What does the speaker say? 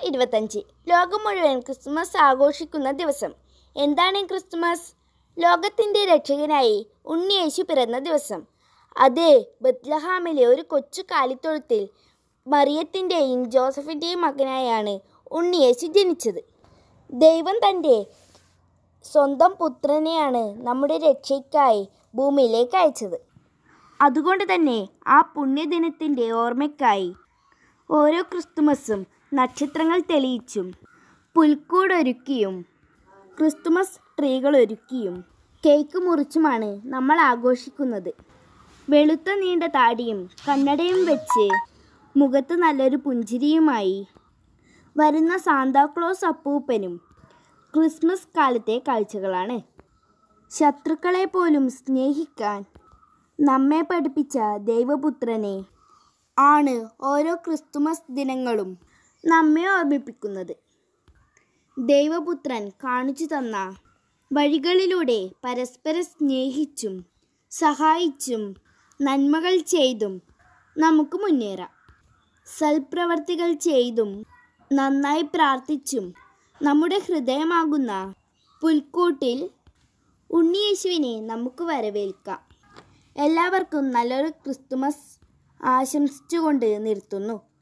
ഇരുപത്തഞ്ച് ലോകം മുഴുവൻ ക്രിസ്മസ് ആഘോഷിക്കുന്ന ദിവസം എന്താണ് ക്രിസ്മസ് ലോകത്തിൻ്റെ രക്ഷകനായി ഉണ്ണിയേശു പിറന്ന ദിവസം അത് ബത്ലഹാമിലെ ഒരു കൊച്ചു കാലിത്തൊഴുത്തിൽ മറിയത്തിൻ്റെയും ജോസഫിൻ്റെയും മകനായാണ് ഉണ്ണിയേശു ജനിച്ചത് ദൈവം തൻ്റെ സ്വന്തം പുത്രനെയാണ് നമ്മുടെ രക്ഷയ്ക്കായി ഭൂമിയിലേക്ക് അയച്ചത് അതുകൊണ്ട് തന്നെ ആ പുണ്യദിനത്തിൻ്റെ ഓർമ്മയ്ക്കായി ഓരോ ക്രിസ്തുമസും നക്ഷത്രങ്ങൾ തെളിയിച്ചും പുൽക്കൂടൊരുക്കിയും ക്രിസ്തുമസ് ട്രീകൾ ഒരുക്കിയും കേക്ക് മുറിച്ചുമാണ് നമ്മൾ ആഘോഷിക്കുന്നത് വെളുത്ത നീണ്ട താടിയും കണ്ണടയും വെച്ച് മുഖത്ത് നല്ലൊരു പുഞ്ചിരിയുമായി വരുന്ന സാന്താക്ലോസ് അപ്പൂപ്പനും ക്രിസ്മസ് കാലത്തെ കാഴ്ചകളാണ് ശത്രുക്കളെ പോലും സ്നേഹിക്കാൻ നമ്മെ പഠിപ്പിച്ച ദൈവപുത്രനെ ആണ് ഓരോ ക്രിസ്തുമസ് ദിനങ്ങളും നമ്മെ ഓർമ്മിപ്പിക്കുന്നത് ദൈവപുത്രൻ കാണിച്ചു തന്ന വഴികളിലൂടെ പരസ്പരം സ്നേഹിച്ചും സഹായിച്ചും നന്മകൾ ചെയ്തും നമുക്ക് മുന്നേറാം സൽപ്രവർത്തികൾ ചെയ്തും നന്നായി പ്രാർത്ഥിച്ചും നമ്മുടെ ഹൃദയമാകുന്ന പുൽക്കൂട്ടിൽ ഉണ്ണിയേശുവിനെ നമുക്ക് വരവേൽക്കാം എല്ലാവർക്കും നല്ലൊരു ക്രിസ്തുമസ് ആശംസിച്ചുകൊണ്ട് നിർത്തുന്നു